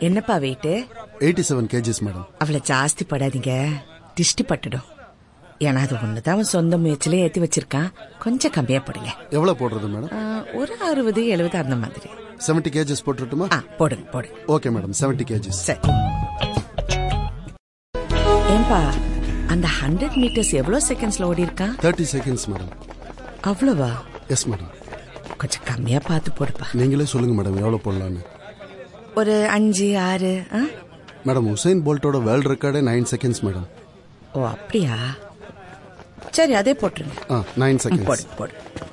என்னப்பா weight eighty seven kgs madam அவளை ஜாஸ்தி படாதீங்க திஷ்டி பட்டுடும் ஏன்னா அது ஒண்ணுதான் அவன் சொந்த முயற்சியில ஏத்தி வச்சிருக்கான் கொஞ்சம் கம்மியா போடுங்க எவ்வளவு போடுறது மேடம் ஆ, ஒரு அறுபது எழுபது அந்த மாதிரி செவன்டி கேஜிஸ் போட்டுட்டுமா ஆ போடுங்க போடுங்க ஓகே மேடம் செவன்டி கேஜிஸ் சரி ஏன்பா அந்த ஹண்ட்ரட் மீட்டர்ஸ் எவ்வளவு செகண்ட்ஸ்ல ஓடி இருக்கான் தேர்ட்டி செகண்ட்ஸ் மேடம் அவ்வளவா எஸ் மேடம் கொஞ்சம் கம்மியா பார்த்து போடுப்பா நீங்களே சொல்லுங்க மேடம் எவ்வளவு போடலான்னு ஒரு அஞ்சு ஆறு ஆ? மேடம் உசைன் போல்ட்டோட வேர்ல்ட் ரெக்கார்டே நைன் செகண்ட்ஸ் மேடம் ஓ அப்படியா சரி அதே போட்டுருங்க ஆ நைன் ம், செகண்ட்ஸ் போடு போடு